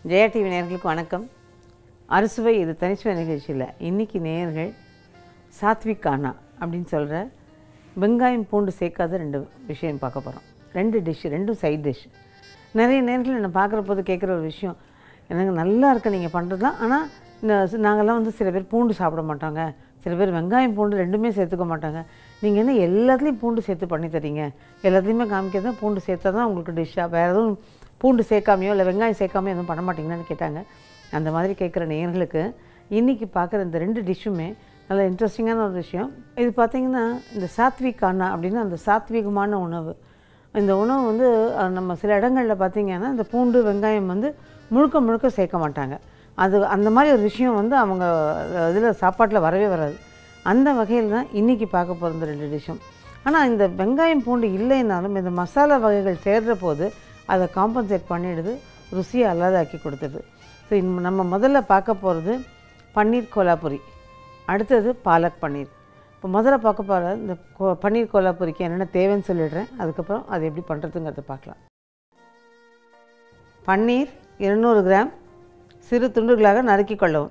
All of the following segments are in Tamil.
ஜெயா டிவி நேயர்களுக்கு வணக்கம் அறுசுவை இது தனிச்சுவை நிகழ்ச்சியில் இன்றைக்கி நேயர்கள் சாத்விக் கானா அப்படின்னு சொல்கிற வெங்காயம் பூண்டு சேர்க்காத ரெண்டு விஷயம் பார்க்க போகிறோம் ரெண்டு டிஷ் ரெண்டும் சைட் டிஷ் நிறைய நேரத்தில் நான் பார்க்குற போது கேட்குற ஒரு விஷயம் எனக்கு நல்லா இருக்கு நீங்கள் பண்ணுறது தான் ஆனால் இந்த சி- நாங்கெல்லாம் வந்து சில பேர் பூண்டு சாப்பிட மாட்டாங்க சில பேர் வெங்காயம் பூண்டு ரெண்டுமே சேர்த்துக்க மாட்டாங்க நீங்கள் என்ன எல்லாத்துலேயும் பூண்டு சேர்த்து பண்ணி தரீங்க எல்லாத்துலேயுமே காமிக்கிறது பூண்டு சேர்த்தா தான் உங்களுக்கு டிஷ்ஷாக வேறு எதுவும் பூண்டு சேர்க்காமையோ இல்லை வெங்காயம் சேர்க்காமையோ எதுவும் பண்ண மாட்டீங்களான்னு கேட்டாங்க அந்த மாதிரி கேட்குற நேயர்களுக்கு இன்றைக்கி பார்க்குற இந்த ரெண்டு டிஷ்ஷுமே நல்ல இன்ட்ரெஸ்டிங்கான ஒரு விஷயம் இது பார்த்திங்கன்னா இந்த சாத்விக் அண்ணா அப்படின்னா அந்த சாத்வீகமான உணவு இந்த உணவு வந்து அஹ், நம்ம சில இடங்களில் பார்த்திங்கன்னா இந்த பூண்டு வெங்காயம் வந்து முழுக்க முழுக்க சேர்க்க மாட்டாங்க அது அந்த மாதிரி ஒரு விஷயம் வந்து அவங்க இதில் சாப்பாட்டில் வரவே வராது அந்த வகையில் தான் இன்றைக்கி பார்க்க போகிற இந்த ரெண்டு டிஷ்ஷும் ஆனால் இந்த வெங்காயம் பூண்டு இல்லைன்னாலும் இந்த மசாலா வகைகள் சேர்ற போது அதை காம்பன்சேட் பண்ணிடுது ருசியை அல்லாதாக்கி கொடுத்துடுது ஸோ நம்ம முதல்ல பார்க்க போகிறது பன்னீர் கோலாபுரி அடுத்தது பாலக் பன்னீர் இப்போ முதல்ல பார்க்க போகிற இந்த கோ பன்னீர் கோலாபுரிக்கு என்னென்ன தேவைன்னு சொல்லிடுறேன் அதுக்கப்புறம் அது எப்படி பண்ணுறதுங்கிறத பார்க்கலாம் பன்னீர் இருநூறு கிராம் சிறு துண்டுகளாக நறுக்கிக் கொள்ளவும்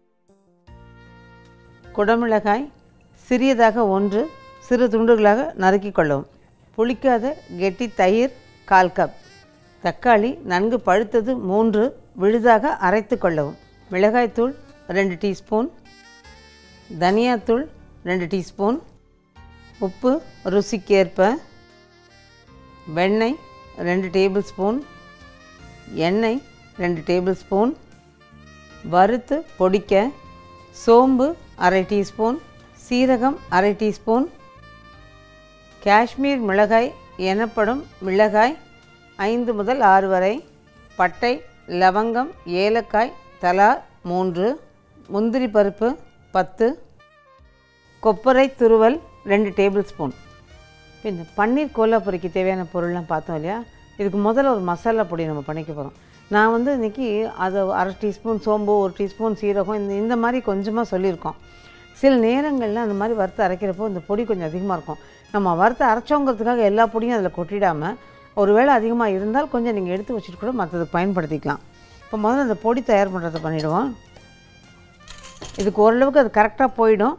குடமிளகாய் சிறியதாக ஒன்று சிறு துண்டுகளாக நறுக்கிக் கொள்ளவும் புளிக்காத கெட்டி தயிர் கால் கப் தக்காளி நன்கு பழுத்தது மூன்று விழுதாக அரைத்து கொள்ளவும் மிளகாய்த்தூள் ரெண்டு டீஸ்பூன் தனியாத்தூள் ரெண்டு டீஸ்பூன் உப்பு ருசிக்கேற்ப வெண்ணெய் ரெண்டு டேபிள் ஸ்பூன் எண்ணெய் ரெண்டு டேபிள் ஸ்பூன் வறுத்து பொடிக்க சோம்பு அரை டீஸ்பூன் சீரகம் அரை டீஸ்பூன் காஷ்மீர் மிளகாய் எனப்படும் மிளகாய் ஐந்து முதல் ஆறு வரை பட்டை லவங்கம் ஏலக்காய் தலா மூன்று முந்திரி பருப்பு பத்து கொப்பரை துருவல் ரெண்டு டேபிள் ஸ்பூன் இப்போ இந்த பன்னீர் கோலாப்பூரிக்கு தேவையான பொருள்லாம் பார்த்தோம் இல்லையா இதுக்கு முதல்ல ஒரு மசாலா பொடி நம்ம பண்ணிக்க போகிறோம் நான் வந்து இன்றைக்கி அதை அரை டீஸ்பூன் சோம்பு ஒரு டீஸ்பூன் சீரகம் இந்த இந்த மாதிரி கொஞ்சமாக சொல்லியிருக்கோம் சில நேரங்களில் அந்த மாதிரி வறுத்து அரைக்கிறப்போ இந்த பொடி கொஞ்சம் அதிகமாக இருக்கும் நம்ம வறுத்து அரைச்சோங்கிறதுக்காக எல்லா பொடியும் அதில் கொட்டிடாமல் ஒருவேளை அதிகமாக இருந்தால் கொஞ்சம் நீங்கள் எடுத்து வச்சுட்டு கூட மற்றதுக்கு பயன்படுத்திக்கலாம் இப்போ முதல்ல அந்த பொடி தயார் பண்ணுறதை பண்ணிவிடுவோம் இதுக்கு ஓரளவுக்கு அது கரெக்டாக போயிடும்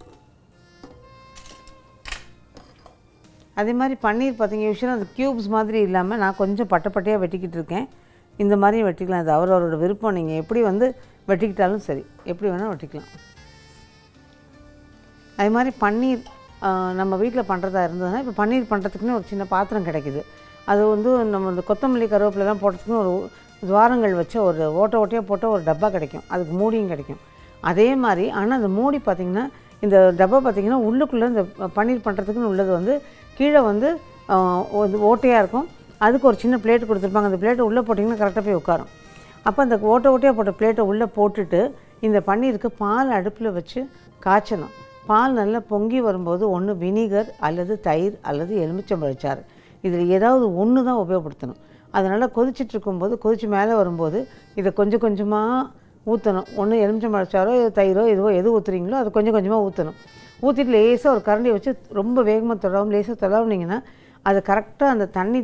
அதே மாதிரி பன்னீர் பார்த்தீங்க யூஸ்வலாக அந்த க்யூப்ஸ் மாதிரி இல்லாமல் நான் கொஞ்சம் பட்டை பட்டையாக வெட்டிக்கிட்டு இருக்கேன் இந்த மாதிரியும் வெட்டிக்கலாம் அது அவரவரோட விருப்பம் நீங்கள் எப்படி வந்து வெட்டிக்கிட்டாலும் சரி எப்படி வேணால் வெட்டிக்கலாம் அதே மாதிரி பன்னீர் ஆ, நம்ம வீட்டில் பண்ணுறதா இருந்ததுன்னா இப்போ பன்னீர் பண்ணுறதுக்குன்னு ஒரு சின்ன பாத்திரம் கிடைக்குது அது வந்து நம்ம இந்த கொத்தமல்லி கருவேப்பிலலாம் போடுறதுக்குன்னு ஒரு துவாரங்கள் வச்ச ஒரு ஓட்டை ஓட்டையாக போட்ட ஒரு டப்பா கிடைக்கும் அதுக்கு மூடியும் கிடைக்கும் அதே மாதிரி ஆனால் அந்த மூடி பார்த்திங்கன்னா இந்த டப்பா பார்த்திங்கன்னா உள்ளுக்குள்ளே இந்த பன்னீர் பண்ணுறதுக்குன்னு உள்ளது வந்து கீழே வந்து ஆ, ஒரு ஓட்டையாக இருக்கும் அதுக்கு ஒரு சின்ன பிளேட் கொடுத்துருப்பாங்க அந்த பிளேட்டை உள்ளே போட்டிங்கன்னா கரெக்டாக போய் உட்காரும் அப்போ அந்த ஓட்டை ஓட்டையாக போட்ட பிளேட்டை உள்ளே போட்டுட்டு இந்த பன்னீருக்கு பால் அடுப்பில் வச்சு காய்ச்சணும் பால் நல்லா பொங்கி வரும்போது ஒன்று வினிகர் அல்லது தயிர் அல்லது எலுமிச்சம்பழச்சாறு இதில் ஏதாவது ஒன்று தான் உபயோகப்படுத்தணும் அதனால் கொதிச்சிட்டு இருக்கும்போது கொதிச்சு மேலே வரும்போது இதை கொஞ்சம் கொஞ்சமாக ஊற்றணும் ஒன்று எலுமிச்சம்பழச்சாரோ தயிரோ எதுவோ எது ஊற்றுறீங்களோ அது கொஞ்சம் கொஞ்சமாக ஊற்றணும் ஊற்றிட்டு லேசாக ஒரு கரண்டியை வச்சு ரொம்ப வேகமாக தொடாமல் லேசாக தொடாவுனீங்கன்னா அது கரெக்டாக அந்த தண்ணி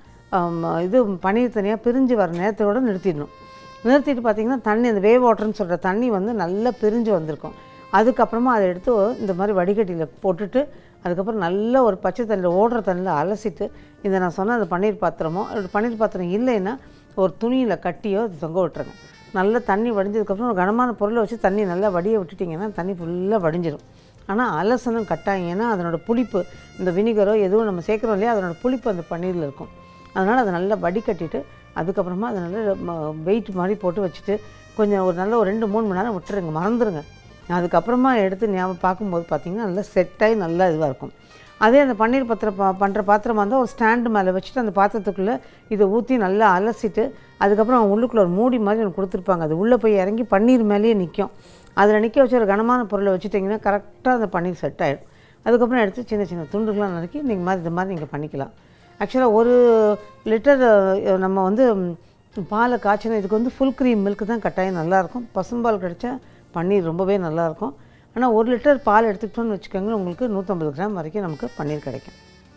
தனியாக இது பன்னீர் தனியாக பிரிஞ்சு வர நேரத்தோட நிறுத்திடணும் நிறுத்திட்டு பார்த்தீங்கன்னா தண்ணி அந்த வேவ் வாட்டர்னு சொல்கிற தண்ணி வந்து நல்லா பிரிஞ்சு வந்திருக்கும் அதுக்கப்புறமா அதை எடுத்து இந்த மாதிரி வடிகட்டியில் போட்டுட்டு அதுக்கப்புறம் நல்ல ஒரு பச்சை தண்ணியில் ஓடுற தண்ணியில் அலசிட்டு இந்த நான் சொன்ன அந்த பன்னீர் பாத்திரமோ அல்லது பன்னீர் பாத்திரம் இல்லைன்னா ஒரு துணியில் கட்டியோ அது தொங்க விட்டுருங்க நல்லா தண்ணி வடிஞ்சதுக்கப்புறம் ஒரு கனமான பொருளை வச்சு தண்ணி நல்லா வடிய விட்டுட்டிங்கன்னா தண்ணி ஃபுல்லாக வடிஞ்சிடும் ஆனால் அலசணும் கட்டாயம் ஏன்னா அதனோட புளிப்பு இந்த வினிகரோ எதுவும் நம்ம சேர்க்குறோம் இல்லையா அதனோட புளிப்பு அந்த பன்னீரில் இருக்கும் அதனால் அதை நல்லா வடிகட்டிட்டு அதுக்கப்புறமா அதை நல்லா வெயிட் மாதிரி போட்டு வச்சுட்டு கொஞ்சம் ஒரு நல்ல ஒரு ரெண்டு மூணு மணி நேரம் விட்டுருங்க மறந்துடுங்க அதுக்கப்புறமா எடுத்து ஞாபகம் பார்க்கும்போது பார்த்தீங்கன்னா நல்லா செட்டாகி நல்லா இதுவாக இருக்கும் அதே அந்த பன்னீர் பத்திரம் பா பண்ணுற பாத்திரமா இருந்தால் ஒரு ஸ்டாண்டு மேலே வச்சுட்டு அந்த பாத்திரத்துக்குள்ளே இதை ஊற்றி நல்லா அலசிட்டு அதுக்கப்புறம் உள்ளுக்குள்ளே ஒரு மூடி மாதிரி ஒன்று கொடுத்துருப்பாங்க அது உள்ளே போய் இறங்கி பன்னீர் மேலேயே நிற்கும் அதில் நிற்க வச்சு ஒரு கனமான பொருளை வச்சுட்டிங்கன்னா கரெக்டாக அந்த பன்னீர் செட் ஆகிடும் அதுக்கப்புறம் எடுத்து சின்ன சின்ன துண்டுகளாக நறுக்கி நீங்கள் மாதிரி இந்த மாதிரி நீங்கள் பண்ணிக்கலாம் ஆக்சுவலாக ஒரு லிட்டர் அஹ், நம்ம வந்து ம், பாலை காய்ச்சினா இதுக்கு வந்து ஃபுல் க்ரீம் மில்க் தான் கட்டாயம் நல்லாயிருக்கும் பசும்பால் கிடைச்சா பன்னீர் ரொம்பவே நல்லாயிருக்கும் ஆனால் ஒரு லிட்டர் பால் எடுத்துக்கிட்டோம்னு வச்சுக்கோங்களேன் உங்களுக்கு நூற்றம்பது கிராம் வரைக்கும் நமக்கு பன்னீர் கிடைக்கும்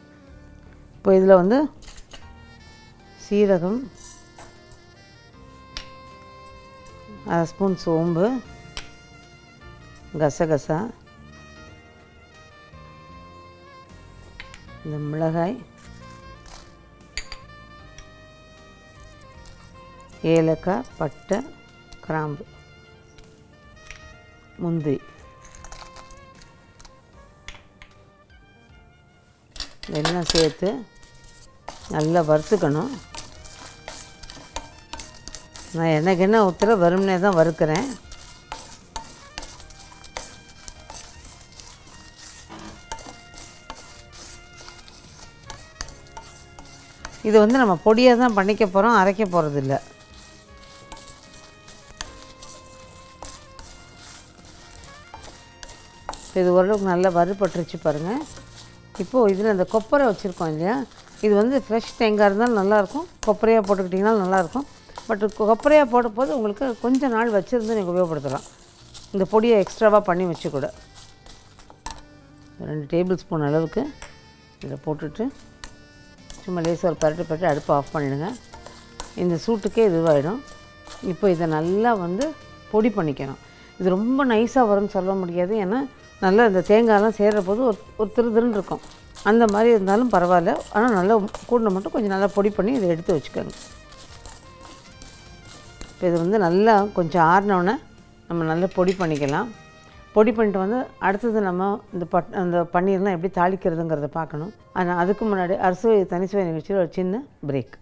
இப்போ இதில் வந்து சீரகம் அரை ஸ்பூன் சோம்பு கசகசா இந்த மிளகாய் ஏலக்காய் பட்டை கிராம்பு முந்திரி எல்லாம் சேர்த்து நல்லா வறுத்துக்கணும் நான் எனக்கு என்ன ஊற்றுற வெறுமனே தான் வறுக்கிறேன் இது வந்து நம்ம பொடியாக தான் பண்ணிக்க போகிறோம் அரைக்க போகிறதில்ல இது ஓரளவுக்கு நல்லா வறுபட்டுருச்சு பாருங்கள் இப்போது இதில் இந்த கொப்பரை வச்சுருக்கோம் இல்லையா இது வந்து ஃப்ரெஷ் தேங்காய் இருந்தாலும் நல்லாயிருக்கும் கொப்பரையாக போட்டுக்கிட்டிங்கனாலும் நல்லாயிருக்கும் பட் கொப்பரையாக போட போது உங்களுக்கு கொஞ்சம் நாள் வச்சுருந்து நீங்கள் உபயோகப்படுத்தலாம் இந்த பொடியை எக்ஸ்ட்ராவாக பண்ணி வச்சு கூட ரெண்டு டேபிள் ஸ்பூன் அளவுக்கு இதில் போட்டுட்டு சும்மா லேசாக ஒரு பரட்டு பரட்டு அடுப்பை ஆஃப் பண்ணிடுங்க இந்த சூட்டுக்கே இதுவாகிடும் இப்போ இதை நல்லா வந்து பொடி பண்ணிக்கணும் இது ரொம்ப நைஸாக வரும்னு சொல்ல முடியாது ஏன்னா நல்லா இந்த தேங்காயெல்லாம் சேர்கிற போது ஒரு ஒரு திரு திருன்னு இருக்கும் அந்த மாதிரி இருந்தாலும் பரவாயில்ல ஆனால் நல்லா கூடின மட்டும் கொஞ்சம் நல்லா பொடி பண்ணி இதை எடுத்து வச்சுக்கோங்க இப்போ இது வந்து நல்லா கொஞ்சம் ஆறினோடனே நம்ம நல்லா பொடி பண்ணிக்கலாம் பொடி பண்ணிட்டு வந்து அடுத்தது நம்ம இந்த பட் அந்த பன்னீர்லாம் எப்படி தாளிக்கிறதுங்கிறத பார்க்கணும் ஆனால் அதுக்கு முன்னாடி அரிசுவை தனிசுவை நிகழ்ச்சியில் ஒரு சின்ன பிரேக்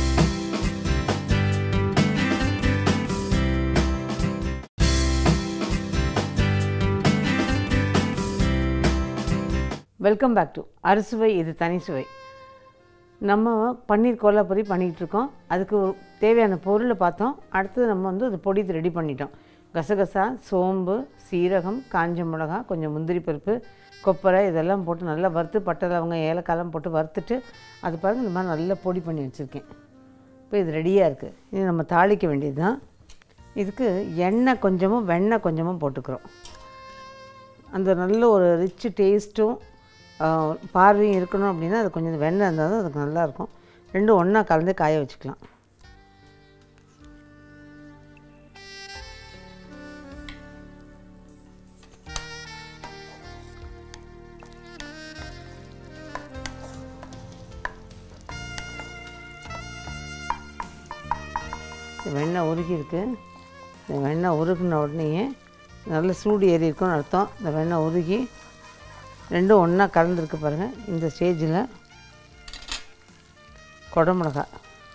வெல்கம் பேக் டு அறுசுவை இது தனி சுவை நம்ம பன்னீர் கோலாப்பொரி பண்ணிக்கிட்டு இருக்கோம் அதுக்கு ஒரு தேவையான பொருளை பார்த்தோம் அடுத்தது நம்ம வந்து அது பொடி ரெடி பண்ணிட்டோம் கசகசா சோம்பு சீரகம் காஞ்ச மிளகா கொஞ்சம் முந்திரி பருப்பு கொப்பரை இதெல்லாம் போட்டு நல்லா வறுத்து பட்டை லவங்கம் ஏலக்காயெல்லாம் போட்டு வறுத்துட்டு அது பாருங்கள் இந்த மாதிரி நல்லா பொடி பண்ணி வச்சுருக்கேன் இப்போ இது ரெடியாக இருக்குது இது நம்ம தாளிக்க வேண்டியது தான் இதுக்கு எண்ணெய் கொஞ்சமும் வெண்ணெய் கொஞ்சமும் போட்டுக்கிறோம் அந்த நல்ல ஒரு ரிச்சு டேஸ்ட்டும் பார்வையும் இருக்கணும் அப்படின்னா அது கொஞ்சம் வெண்ணெய் இருந்தால் தான் அதுக்கு நல்லாயிருக்கும் ரெண்டும் ஒன்றா கலந்து காய வச்சுக்கலாம் இந்த வெண்ணெய் உருகி இருக்கு இந்த வெண்ணெய் உருகின உடனேயே நல்ல சூடு ஏறி இருக்குன்னு அர்த்தம் இந்த வெண்ணெய் உருகி ரெண்டும் ஒன்றா கலந்துருக்கு பாருங்கள் இந்த ஸ்டேஜில் குடமிளகா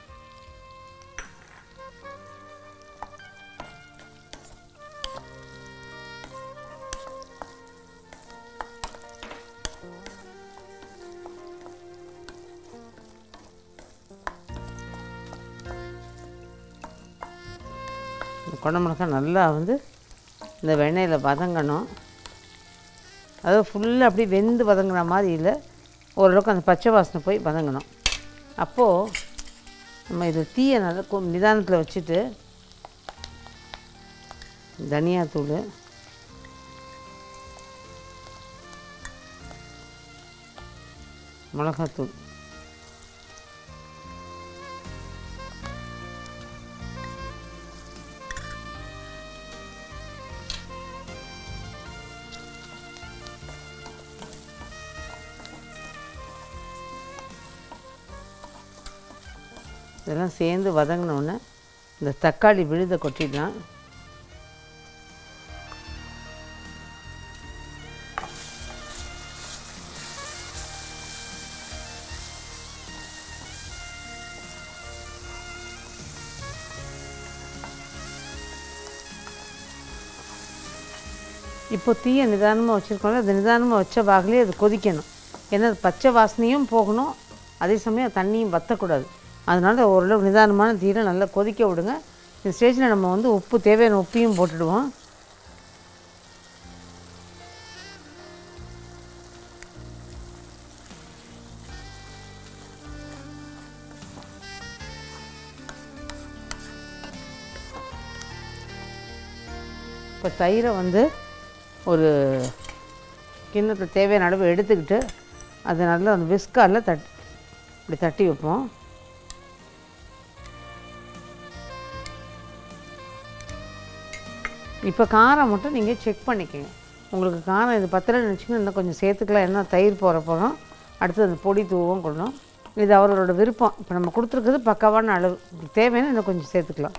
இந்த குடமிளகா நல்லா வந்து இந்த வெண்ணெயில் வதங்கணும் அதாவது ஃபுல்லாக அப்படியே வெந்து வதங்குற மாதிரி இல்லை ஓரளவுக்கு அந்த பச்சை வாசனை போய் வதங்கணும் அப்போது நம்ம இது தீயை நல்லா கொ- நிதானத்தில் வச்சுட்டு தனியாத்தூள் மிளகாத்தூள் இதெல்லாம் சேர்ந்து வதங்கினோடனே இந்த தக்காளி விழுத கொட்டிடலாம் இப்போ தீயை நிதானமாக வச்சுருக்கோம்ல அது நிதானமாக வச்ச வாகலே அது கொதிக்கணும் ஏன்னா அது பச்சை வாசனையும் போகணும் அதே சமயம் தண்ணியும் வற்றக்கூடாது அதனால் ஓரளவு நிதானமான தீரை நல்லா கொதிக்க விடுங்க இந்த ஸ்டேஜில் நம்ம வந்து உப்பு தேவையான உப்பையும் போட்டுடுவோம் இப்போ தயிரை வந்து ஒரு கிண்ணத்தில் தேவையான அளவு எடுத்துக்கிட்டு அதை நல்லா அந்த விஸ்காரில் தட் இப்படி தட்டி வைப்போம் இப்போ காரம் மட்டும் நீங்கள் செக் பண்ணிக்கோங்க உங்களுக்கு காரம் இது பத்தலை நினச்சிங்கன்னா இன்னும் கொஞ்சம் சேர்த்துக்கலாம் என்ன தயிர் போகிற போகிறோம் அடுத்து அந்த பொடி தூவும் கொள்ளணும் இது அவரோட விருப்பம் இப்போ நம்ம கொடுத்துருக்குறது பக்காவான அளவு உங்களுக்கு தேவைன்னா இன்னும் கொஞ்சம் சேர்த்துக்கலாம்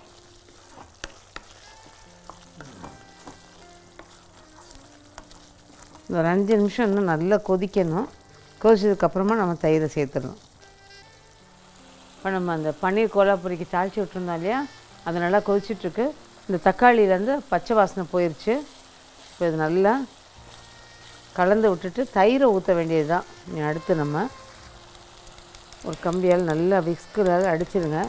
இந்த ஒரு அஞ்சு நிமிஷம் இன்னும் நல்லா கொதிக்கணும் கொதிச்சதுக்கப்புறமா நம்ம தயிரை சேர்த்துடணும் இப்போ நம்ம அந்த பன்னீர் கோலாப்பூரிக்கு தாளித்து விட்டுருந்தோம் இல்லையா அது நல்லா கொதிச்சிட்ருக்கு இந்த தக்காளியிலேருந்து பச்சை வாசனை போயிடுச்சு இப்போ இது நல்லா கலந்து விட்டுட்டு தயிரை ஊற்ற வேண்டியது தான் இனி அடுத்து நம்ம ஒரு கம்பியால் நல்லா விஸ்கரால் அடிச்சிடுங்க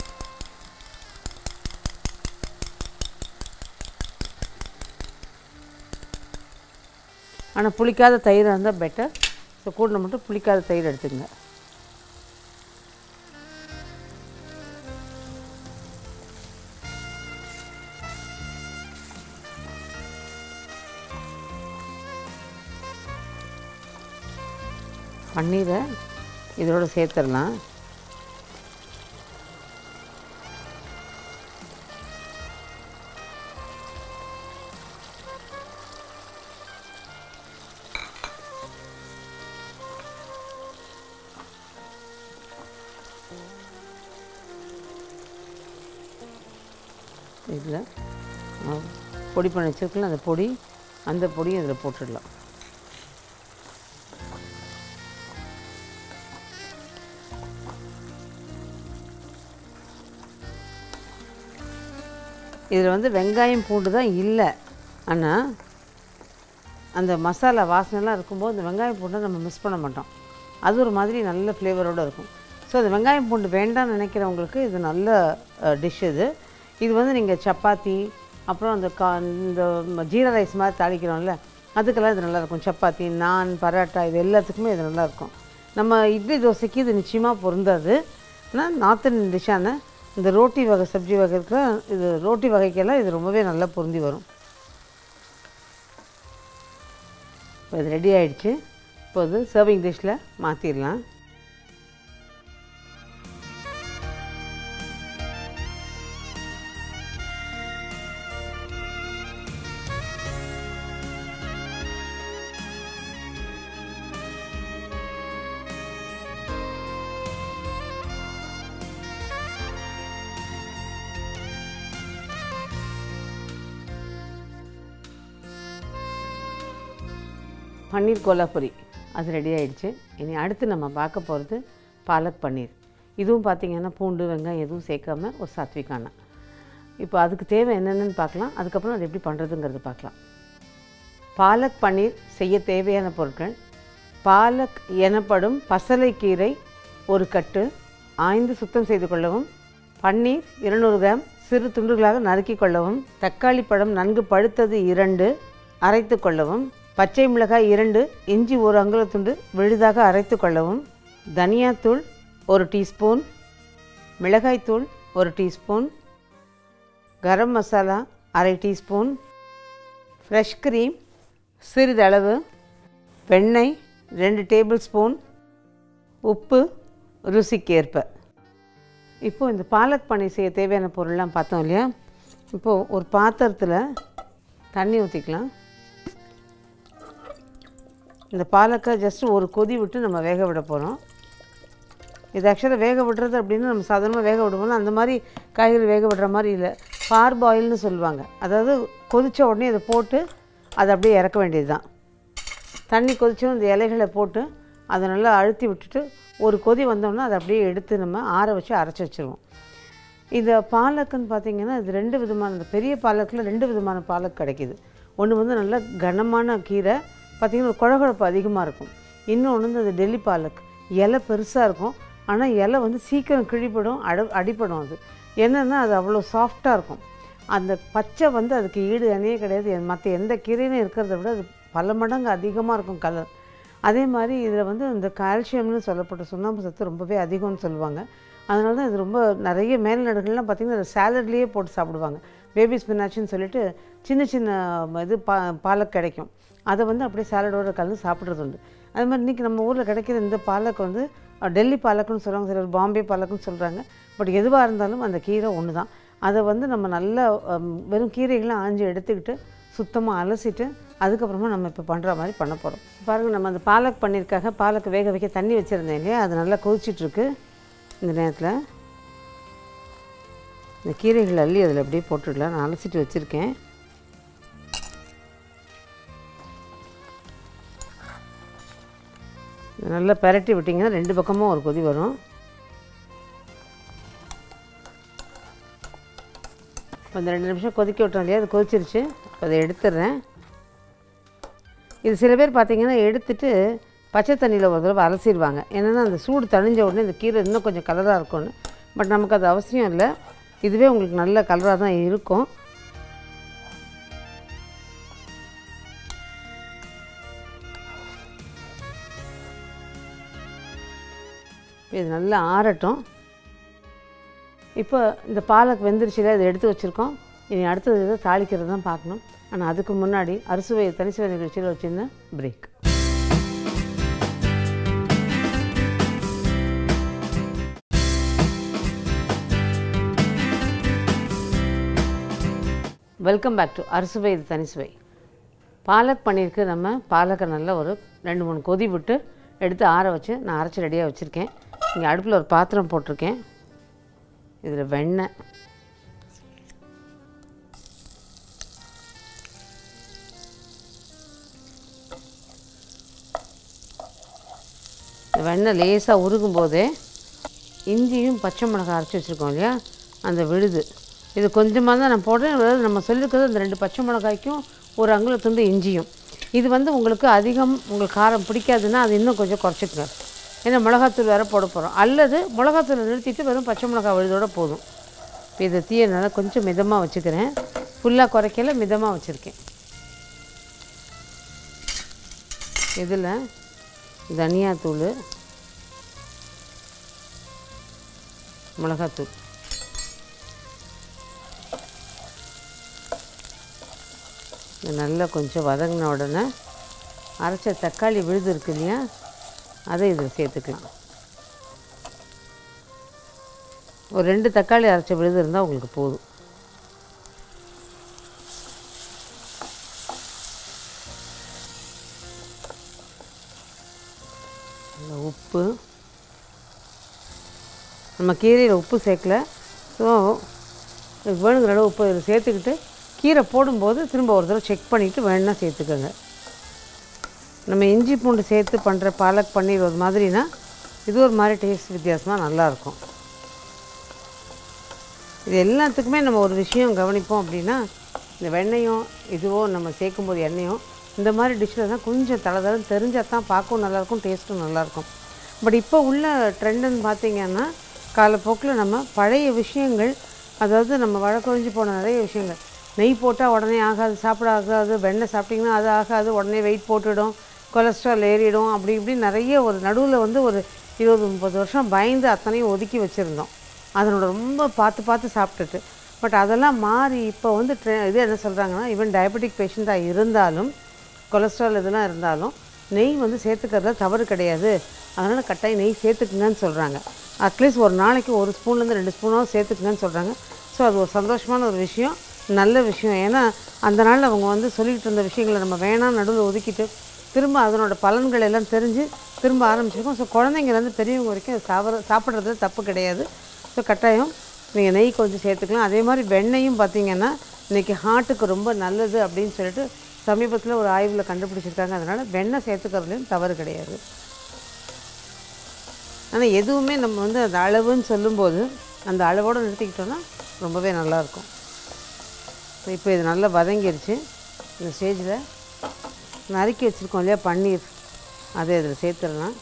ஆனால் புளிக்காத தயிர் இருந்தால் பெட்டர் ஸோ கூட மட்டும் புளிக்காத தயிர் எடுத்துக்கங்க பன்னீரை இதோட சேர்த்துடலாம் இதில் பொடி பண்ணி வச்சுருக்கலாம் அந்த பொடி அந்த பொடியும் இதில் போட்டுடலாம் இதில் வந்து வெங்காயம் பூண்டு தான் இல்லை ஆனால் அந்த மசாலா வாசனைலாம் இருக்கும்போது இந்த வெங்காயம் பூண்டை நம்ம மிஸ் பண்ண மாட்டோம் அது ஒரு மாதிரி நல்ல ஃப்ளேவரோடு இருக்கும் ஸோ அந்த வெங்காயம் பூண்டு வேண்டாம்னு நினைக்கிறவங்களுக்கு இது நல்ல டிஷ் இது இது வந்து நீங்கள் சப்பாத்தி அப்புறம் அந்த கா இந்த ஜீரா ரைஸ் மாதிரி தாளிக்கிறோம்ல அதுக்கெல்லாம் இது நல்லாயிருக்கும் சப்பாத்தி நான் பரோட்டா இது எல்லாத்துக்குமே இது நல்லாயிருக்கும் நம்ம இட்லி தோசைக்கு இது நிச்சயமாக பொருந்தாது ஆனால் நார்த் இந்தியன் டிஷ்ஷான இந்த ரோட்டி வகை சப்ஜி வகை இருக்கிற இது ரோட்டி வகைக்கெல்லாம் இது ரொம்பவே நல்லா பொருந்தி வரும் இப்போ இது ரெடி ஆயிடுச்சு இப்போ இது சர்விங் டிஷ்ஷில் மாற்றிடலாம் பன்னீர் கோலாப்பொரி அது ரெடி ஆயிடுச்சு இனி அடுத்து நம்ம பார்க்க போகிறது பாலக் பன்னீர் இதுவும் பார்த்திங்கன்னா பூண்டு வெங்காயம் எதுவும் சேர்க்காம ஒரு சாத்விக்கான இப்போ அதுக்கு தேவை என்னென்னு பார்க்கலாம் அதுக்கப்புறம் அது எப்படி பண்ணுறதுங்கிறது பார்க்கலாம் பாலக் பன்னீர் செய்ய தேவையான பொருட்கள் பாலக் எனப்படும் பசலைக்கீரை ஒரு கட்டு ஆய்ந்து சுத்தம் செய்து கொள்ளவும் பன்னீர் இருநூறு கிராம் சிறு துண்டுகளாக நறுக்கிக் கொள்ளவும் தக்காளி பழம் நன்கு பழுத்தது இரண்டு அரைத்து கொள்ளவும் பச்சை மிளகாய் இரண்டு இஞ்சி ஒரு அங்குலத்துண்டு விழுதாக அரைத்து கொள்ளவும் தனியாத்தூள் ஒரு டீஸ்பூன் மிளகாய்த்தூள் ஒரு டீஸ்பூன் கரம் மசாலா அரை டீஸ்பூன் ஃப்ரெஷ் க்ரீம் சிறிதளவு வெண்ணெய் ரெண்டு டேபிள் ஸ்பூன் உப்பு ருசிக்கேற்ப இப்போது இந்த பாலக் பன்னீர் செய்ய தேவையான பொருள்லாம் பார்த்தோம் இல்லையா இப்போது ஒரு பாத்திரத்தில் தண்ணி ஊற்றிக்கலாம் இந்த பாலக்கை ஜஸ்ட்டு ஒரு கொதி விட்டு நம்ம வேக விட போகிறோம் இது ஆக்சுவலாக வேக விடுறது அப்படின்னு நம்ம சாதாரணமாக வேக விடுவோம்னா அந்த மாதிரி காய்கறி வேக விடுற மாதிரி இல்லை பார் பாயில்னு சொல்லுவாங்க அதாவது கொதித்த உடனே இதை போட்டு அதை அப்படியே இறக்க வேண்டியது தான் தண்ணி கொதிச்சும் இந்த இலைகளை போட்டு அதை நல்லா அழுத்தி விட்டுட்டு ஒரு கொதி வந்தோம்னா அதை அப்படியே எடுத்து நம்ம ஆற வச்சு அரைச்சி வச்சுருவோம் இந்த பாலக்குன்னு பார்த்தீங்கன்னா இது ரெண்டு விதமான இந்த பெரிய பாலக்கில் ரெண்டு விதமான பாலக் கிடைக்கிது ஒன்று வந்து நல்ல கனமான கீரை பார்த்திங்கன்னா குழகுழப்பு அதிகமாக இருக்கும் இன்னொன்று வந்து அது டெல்லி பாலக் இலை பெருசாக இருக்கும் ஆனால் இலை வந்து சீக்கிரம் கிழிப்படும் அட அடிப்படும் அது என்னென்னா அது அவ்வளோ சாஃப்டாக இருக்கும் அந்த பச்சை வந்து அதுக்கு ஈடு இணையே கிடையாது மற்ற எந்த கீரையிலும் இருக்கிறத விட அது பல மடங்கு அதிகமாக இருக்கும் கலர் அதே மாதிரி இதில் வந்து இந்த கால்சியம்னு சொல்லப்பட்ட சுண்ணாம்பு சத்து ரொம்பவே அதிகம்னு சொல்லுவாங்க அதனால தான் இது ரொம்ப நிறைய மேல்நாடுகள்லாம் பார்த்திங்கன்னா அது சாலட்லேயே போட்டு சாப்பிடுவாங்க பேபி ஸ்பினாச்சுன்னு சொல்லிட்டு சின்ன சின்ன இது பா பாலக் கிடைக்கும் அதை வந்து அப்படியே சாலடோட கலந்து சாப்பிட்றது உண்டு அது மாதிரி இன்றைக்கி நம்ம ஊரில் கிடைக்கிற இந்த பாலக் வந்து அஹ், டெல்லி பாலக்குன்னு சொல்லுவாங்க சிலர் பாம்பே பாலக்குன்னு சொல்கிறாங்க பட் எதுவாக இருந்தாலும் அந்த கீரை ஒன்று தான் அதை வந்து நம்ம நல்லா ஹம், வெறும் கீரைகளை ஆஞ்சி எடுத்துக்கிட்டு சுத்தமாக அலசிட்டு அதுக்கப்புறமா நம்ம இப்போ பண்ணுற மாதிரி பண்ண போகிறோம் பாருங்கள் நம்ம அந்த பாலக் பண்ணியிருக்காக பாலக்கு வேக வைக்க தண்ணி வச்சுருந்தேன் இல்லையா அது நல்லா கொதிச்சிட்ருக்கு இந்த நேரத்தில் இந்த கீரைகள் அள்ளி அதில் அப்படியே போட்டுடலாம் நான் அலசிட்டு வச்சுருக்கேன் இதை நல்லா பெரட்டி விட்டிங்கன்னா ரெண்டு பக்கமும் ஒரு கொதி வரும் இப்போ இந்த ரெண்டு நிமிஷம் கொதிக்க விட்டோம் இல்லையா அது கொதிச்சிருச்சு இப்போ அதை எடுத்துடுறேன் இது சில பேர் பார்த்தீங்கன்னா எடுத்துட்டு பச்சை தண்ணியில் ஒரு தடவை அலசிடுவாங்க என்னென்னா அந்த சூடு தணிஞ்ச உடனே இந்த கீரை இன்னும் கொஞ்சம் கலராக இருக்கும்னு பட் நமக்கு அது அவசியம் இல்லை இதுவே உங்களுக்கு நல்ல கலராக தான் இருக்கும் இது நல்லா ஆறட்டும் இப்போ இந்த பாலக் வெந்துருச்சுல இதை எடுத்து வச்சுருக்கோம் இனி அடுத்தது இதை தாளிக்கிறது தான் பார்க்கணும் ஆனால் அதுக்கு முன்னாடி அறுசுவை தனிசுவை நிகழ்ச்சியில் வச்சுருந்த பிரேக் வெல்கம் பேக் டு அறுசுவை இது தனிசுவை பாலக் பண்ணியிருக்கு நம்ம பாலக்கை நல்லா ஒரு ரெண்டு மூணு கொதி விட்டு எடுத்து ஆற வச்சு நான் அரைச்சி ரெடியாக வச்சுருக்கேன் இங்கே அடுப்பில் ஒரு பாத்திரம் போட்டிருக்கேன் இதில் வெண்ணெய் இந்த வெண்ணெய் லேசாக உருகும் போதே இஞ்சியும் பச்சை மிளகாய் அரைச்சி வச்சுருக்கோம் இல்லையா அந்த விழுது இது கொஞ்சமாக தான் நான் போடுறேன் அதாவது நம்ம சொல்லியிருக்கிறது அந்த ரெண்டு பச்சை மிளகாய்க்கும் ஒரு அங்குல துண்டு இஞ்சியும் இது வந்து உங்களுக்கு அதிகம் உங்களுக்கு காரம் பிடிக்காதுன்னா அது இன்னும் கொஞ்சம் குறைச்சிக்கங்க ஏன்னா மிளகாத்தூள் வேறு போட போகிறோம் அல்லது மிளகாத்தூளை நிறுத்திட்டு வெறும் பச்சை மிளகாய் விழுதோட போதும் இப்போ இதை தீயை நல்லா கொஞ்சம் மிதமாக வச்சுக்கிறேன் ஃபுல்லாக குறைக்கல மிதமாக வச்சுருக்கேன் இதில் தனியாத்தூள் மிளகாத்தூள் இது நல்லா கொஞ்சம் வதங்கின உடனே அரைச்ச தக்காளி விழுது இருக்கு இல்லையா அதை இதில் சேர்த்துக்கலாம் ஒரு ரெண்டு தக்காளி அரைச்ச விழுது இருந்தால் உங்களுக்கு போதும் இந்த உப்பு நம்ம கீரையில் உப்பு சேர்க்கல ஸோ இதுக்கு வேணுங்கிற அளவு உப்பு இதில் சேர்த்துக்கிட்டு கீரை போடும்போது திரும்ப ஒரு தடவை செக் பண்ணிவிட்டு வேணுன்னா சேர்த்துக்கோங்க நம்ம இஞ்சி பூண்டு சேர்த்து பண்ணுற பாலக் பன்னீர் ஒரு மாதிரினா இது ஒரு மாதிரி டேஸ்ட் வித்தியாசமாக நல்லாயிருக்கும் இது எல்லாத்துக்குமே நம்ம ஒரு விஷயம் கவனிப்போம் அப்படின்னா இந்த வெண்ணெயும் இதுவோ நம்ம சேர்க்கும்போது எண்ணெயும் இந்த மாதிரி டிஷ்ஷில் தான் கொஞ்சம் தளதளன்னு தெரிஞ்சால் தான் பார்க்கவும் நல்லாயிருக்கும் டேஸ்ட்டும் நல்லாயிருக்கும் பட் இப்போ உள்ள ட்ரெண்டுன்னு பார்த்தீங்கன்னா காலப்போக்கில் நம்ம பழைய விஷயங்கள் அதாவது நம்ம வழக்கொழிஞ்சு போன நிறைய விஷயங்கள் நெய் போட்டால் உடனே ஆகாது சாப்பிட ஆகாது வெண்ணெய் சாப்பிட்டிங்கன்னா அது ஆகாது உடனே வெயிட் போட்டுடும் கொலஸ்ட்ரால் ஏறிடும் அப்படி இப்படி நிறைய ஒரு நடுவில் வந்து ஒரு இருபது முப்பது வருஷம் பயந்து அத்தனையும் ஒதுக்கி வச்சுருந்தோம் அதனோட ரொம்ப பார்த்து பார்த்து சாப்பிட்டுட்டு பட் அதெல்லாம் மாறி இப்போ வந்து ட்ரெ இது என்ன சொல்கிறாங்கன்னா ஈவன் டயபெட்டிக் பேஷண்ட்டாக இருந்தாலும் கொலஸ்ட்ரால் இதெல்லாம் இருந்தாலும் நெய் வந்து சேர்த்துக்கிறதுல தவறு கிடையாது அதனால் கட்டாயம் நெய் சேர்த்துக்குங்கன்னு சொல்கிறாங்க அட்லீஸ்ட் ஒரு நாளைக்கு ஒரு ஸ்பூன்லேருந்து ரெண்டு ஸ்பூனாவது சேர்த்துக்குங்கன்னு சொல்கிறாங்க ஸோ அது ஒரு சந்தோஷமான ஒரு விஷயம் நல்ல விஷயம் ஏன்னா அந்த நாளில் அவங்க வந்து சொல்லிக்கிட்டு இருந்த விஷயங்களை நம்ம வேணாம் நடுவில் ஒதுக்கிட்டு திரும்ப அதனோட பலன்கள் எல்லாம் தெரிஞ்சு திரும்ப ஆரம்பிச்சிருக்கோம் ஸோ குழந்தைங்கலேருந்து பெரியவங்க வரைக்கும் அது சாப்பிட்ற சாப்பிட்றதுல தப்பு கிடையாது ஸோ கட்டாயம் நீங்கள் நெய் கொஞ்சம் சேர்த்துக்கலாம் அதே மாதிரி வெண்ணெயும் பார்த்தீங்கன்னா இன்றைக்கி ஹார்ட்டுக்கு ரொம்ப நல்லது அப்படின்னு சொல்லிட்டு சமீபத்தில் ஒரு ஆய்வில் கண்டுபிடிச்சிருக்காங்க அதனால் வெண்ணெய் சேர்த்துக்கிறதுலையும் தவறு கிடையாது ஆனால் எதுவுமே நம்ம வந்து அந்த அளவுன்னு சொல்லும்போது அந்த அளவோடு நிறுத்திக்கிட்டோன்னா ரொம்பவே நல்லாயிருக்கும் இப்போ இது நல்லா வதங்கிருச்சு இந்த ஸ்டேஜில் நறுக்கி வச்சுருக்கோம் இல்லையா பன்னீர் அதை இதில் சேர்த்துடலாம்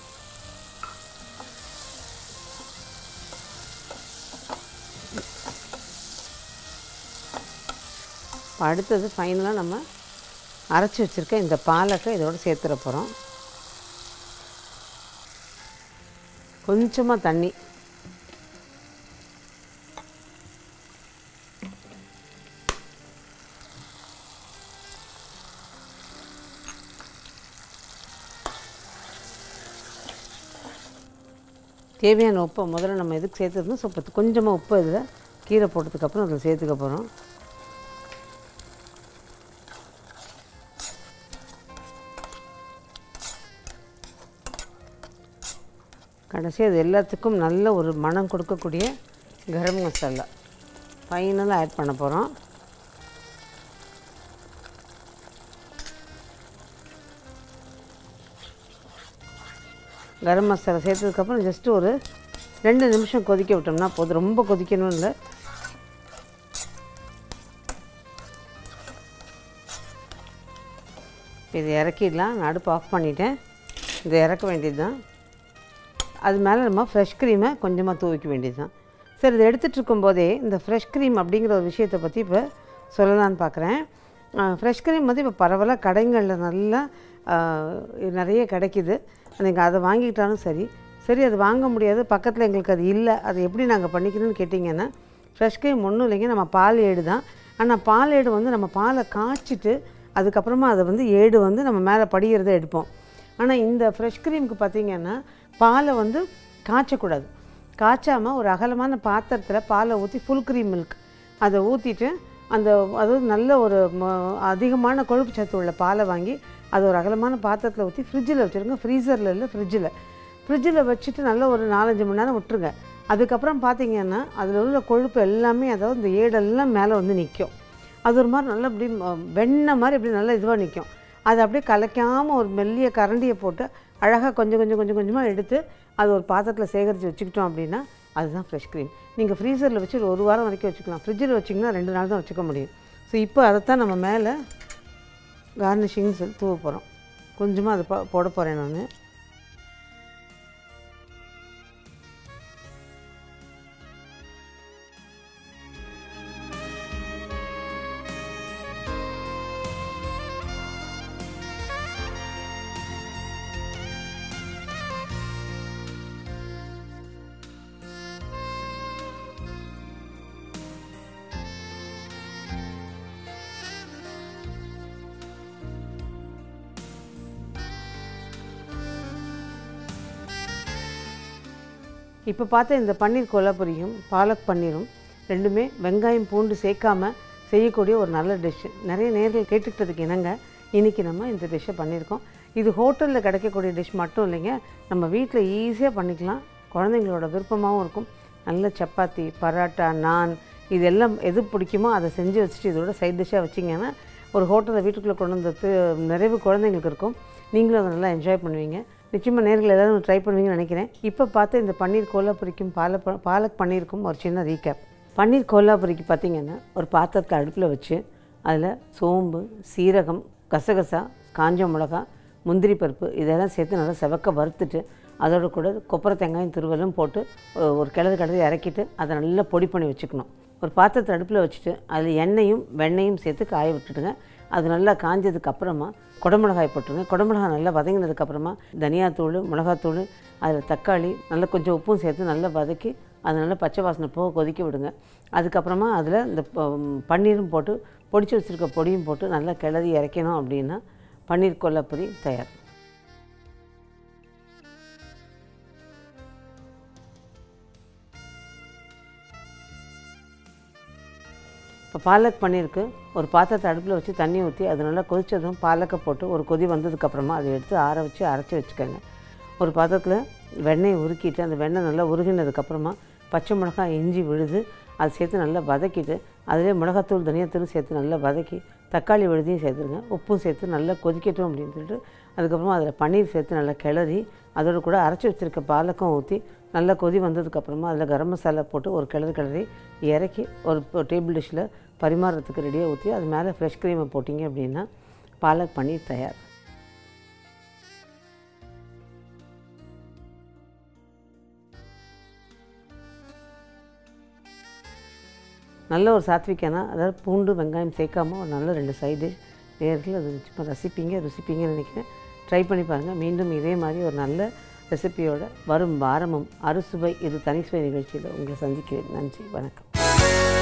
இப்போ அடுத்தது ஃபைனலாக நம்ம அரைச்சி வச்சுருக்க இந்த பாலக்கை இதோட சேர்த்துட போகிறோம் கொஞ்சமாக தண்ணி தேவையான உப்பை முதல்ல நம்ம எதுக்கு சேர்த்துருந்தோம் ஸோ இப்போ கொஞ்சமாக உப்பு இதில் கீரை போட்டதுக்கப்புறம் அதில் சேர்த்துக்க போகிறோம் கடைசி அது எல்லாத்துக்கும் நல்ல ஒரு மனம் கொடுக்கக்கூடிய கரம் மசாலா ஃபைனலாக ஆட் பண்ண போகிறோம் கரம் மசாலா சேர்த்ததுக்கப்புறம் ஜஸ்ட்டு ஒரு ரெண்டு நிமிஷம் கொதிக்க விட்டோம்னா போதும் ரொம்ப கொதிக்கணும் இல்லை இதை இறக்கிடலாம் நான் அடுப்பு ஆஃப் பண்ணிட்டேன் இதை இறக்க வேண்டியது தான் அது மேலே நம்ம ஃப்ரெஷ் க்ரீமை கொஞ்சமாக தூவிக்க வேண்டியது தான் சரி இதை எடுத்துகிட்டு இருக்கும்போதே இந்த ஃப்ரெஷ் க்ரீம் அப்படிங்கிற ஒரு விஷயத்தை பற்றி இப்போ சொல்லலான்னு பார்க்குறேன் ஃப்ரெஷ் க்ரீம் வந்து இப்போ பரவலாக கடைகளில் நல்லா ஆ, நிறைய கிடைக்கிது நீங்கள் அதை வாங்கிக்கிட்டாலும் சரி சரி அது வாங்க முடியாது பக்கத்தில் எங்களுக்கு அது இல்லை அது எப்படி நாங்கள் பண்ணிக்கணும்னு கேட்டிங்கன்னா ஃப்ரெஷ் க்ரீம் ஒன்றும் இல்லைங்க நம்ம பால் ஏடு தான் ஆனால் பால் ஏடு வந்து நம்ம பாலை காய்ச்சிட்டு அதுக்கப்புறமா அதை வந்து ஏடு வந்து நம்ம மேலே படிகிறத எடுப்போம் ஆனால் இந்த ஃப்ரெஷ் க்ரீமுக்கு பார்த்தீங்கன்னா பாலை வந்து காய்ச்சக்கூடாது காய்ச்சாமல் ஒரு அகலமான பாத்திரத்தில் பாலை ஊற்றி ஃபுல் க்ரீம் மில்க் அதை ஊற்றிட்டு அந்த அதாவது நல்ல ஒரு ம- அதிகமான கொழுப்பு சத்து உள்ள பாலை வாங்கி அது ஒரு அகலமான பாத்திரத்தில் ஊற்றி ஃப்ரிட்ஜில் வச்சுருங்க ஃப்ரீசரில் இல்லை ஃப்ரிட்ஜில் ஃப்ரிட்ஜில் வச்சுட்டு நல்ல ஒரு நாலஞ்சு மணி நேரம் விட்டுருங்க அதுக்கப்புறம் பார்த்தீங்கன்னா அதில் உள்ள கொழுப்பு எல்லாமே அதாவது இந்த ஏடெல்லாம் மேலே வந்து நிற்கும் அது ஒரு மாதிரி நல்லா இப்படி ம- வெண்ணெய் மாதிரி இப்படி நல்லா இதுவாக நிற்கும் அதை அப்படியே கலைக்காமல் ஒரு மெல்லிய கரண்டியை போட்டு அழகாக கொஞ்சம் கொஞ்சம் கொஞ்சம் கொஞ்சமாக எடுத்து அது ஒரு பாத்திரத்தில் சேகரித்து வச்சுக்கிட்டோம் அப்படின்னா அதுதான் ஃப்ரெஷ் க்ரீம் நீங்கள் ஃப்ரீசரில் வச்சு ஒரு ஒரு வாரம் வரைக்கும் வச்சுக்கலாம் ஃப்ரிட்ஜில் வச்சிங்கன்னா ரெண்டு நாள் தான் வச்சுக்க முடியும் ஸோ இப்போ அதைத்தான் நம்ம மேலே கார்னிஷிங்னு சொல்லி தூவ போகிறோம் கொஞ்சமாக அது போ- போட போகிறேன் நான் இப்போ பார்த்த இந்த பன்னீர் கொல்லாப்புரியும் பாலக் பன்னீரும் ரெண்டுமே வெங்காயம் பூண்டு சேர்க்காம செய்யக்கூடிய ஒரு நல்ல டிஷ்ஷு நிறைய நேர்கள் கேட்டுக்கிட்டதுக்கு இணங்க இன்றைக்கி நம்ம இந்த டிஷ்ஷை பண்ணியிருக்கோம் இது ஹோட்டலில் கிடைக்கக்கூடிய டிஷ் மட்டும் இல்லைங்க நம்ம வீட்டில் ஈஸியாக பண்ணிக்கலாம் குழந்தைங்களோட விருப்பமாகவும் இருக்கும் நல்ல சப்பாத்தி பரோட்டா நான் இதெல்லாம் எது பிடிக்குமோ அதை செஞ்சு வச்சுட்டு இதோட சைட் டிஷ்ஷாக வச்சிங்கன்னா ஒரு ஹோட்டலில் வீட்டுக்குள்ளே கொண்டு வந்து தி- நிறைவு குழந்தைங்களுக்கு இருக்கும் நீங்களும் அதை நல்லா என்ஜாய் பண்ணுவீங்க நிச்சயமாக நேர்கள் எல்லாரும் ட்ரை பண்ணுவீங்கன்னு நினைக்கிறேன் இப்போ பார்த்து இந்த பன்னீர் கோலாபுரிக்கும் பால பாலக் பன்னீருக்கும் ஒரு சின்ன ரீகேப் பன்னீர் கோலாபுரிக்கு பார்த்தீங்கன்னா ஒரு பாத்திரத்தில் அடுப்பில் வச்சு அதில் சோம்பு சீரகம் கசகசா காஞ்ச மிளகா முந்திரி பருப்பு இதெல்லாம் சேர்த்து நல்லா செவக்க வறுத்துட்டு அதோட கூட கொப்பரை தேங்காயும் திருவலும் போட்டு ஒ- ஒரு கிளறு கிளறி இறக்கிட்டு அதை நல்லா பொடி பண்ணி வச்சுக்கணும் ஒரு பாத்திரத்தை அடுப்பில் வச்சுட்டு அதில் எண்ணெயும் வெண்ணெயும் சேர்த்து காய விட்டுடுங்க அது நல்லா காஞ்சதுக்கு அப்புறமா குடமிளகாய் போட்டுருங்க குடமிளகாய் நல்லா வதங்கினதுக்கு அப்புறமா தனியாத்தூள் மிளகாத்தூள் அதில் தக்காளி நல்லா கொஞ்சம் உப்பும் சேர்த்து நல்லா வதக்கி அது நல்லா பச்சை வாசனை போக கொதிக்க விடுங்க அதுக்கப்புறமா அதில் இந்த ப- பன்னீரும் போட்டு பொடிச்சு வச்சுருக்க பொடியும் போட்டு நல்லா கிளறி இறக்கணும் அப்படின்னா பன்னீர் கொல்லாப்புரி தயார் இப்போ பாலக் பன்னீருக்கு ஒரு பாத்திரத்தை அடுப்பில் வச்சு தண்ணி ஊற்றி அது நல்லா கொதிச்சதும் பாலக்கை போட்டு ஒரு கொதி வந்ததுக்கப்புறமா அதை எடுத்து ஆற வச்சு அரைச்சி வச்சுக்கோங்க ஒரு பாத்திரத்தில் வெண்ணெயை உருக்கிட்டு அந்த வெண்ணெய் நல்லா உருகினதுக்கப்புறமா பச்சை மிளகாய் இஞ்சி விழுது அதை சேர்த்து நல்லா வதக்கிட்டு அதிலே மிளகாத்தூள் தனியாத்தூள் சேர்த்து நல்லா வதக்கி தக்காளி விழுதையும் சேர்த்துருங்க உப்பும் சேர்த்து நல்லா கொதிக்கட்டும் அப்படின்னு சொல்லிட்டு அதுக்கப்புறமா அதில் பன்னீர் சேர்த்து நல்லா கிளறி அதோட கூட அரைச்சி வச்சுருக்க பாலக்கம் ஊற்றி நல்லா கொதி வந்ததுக்கப்புறமா அதில் கரம் மசாலா போட்டு ஒரு கிளறு கிளறி இறக்கி ஒரு டேபிள் டிஷ்ஷில் பரிமாறுறதுக்கு ரெடியாக ஊற்றி அது மேலே ஃப்ரெஷ் க்ரீமை போட்டிங்க அப்படின்னா பாலக் பன்னீர் தயார் நல்ல ஒரு சாத்விக்கானா அதாவது பூண்டு வெங்காயம் சேர்க்காம ஒரு நல்ல ரெண்டு சைடு நேரில் அது சும்மா ரசிப்பீங்க ருசிப்பீங்கன்னு நினைக்கிறேன் ட்ரை பண்ணி பாருங்கள் மீண்டும் இதே மாதிரி ஒரு நல்ல ரெசிபியோட வரும் வாரமும் அறுசுவை இது தனிசுவை நிகழ்ச்சியில் உங்களை சந்திக்கிறேன் நன்றி வணக்கம்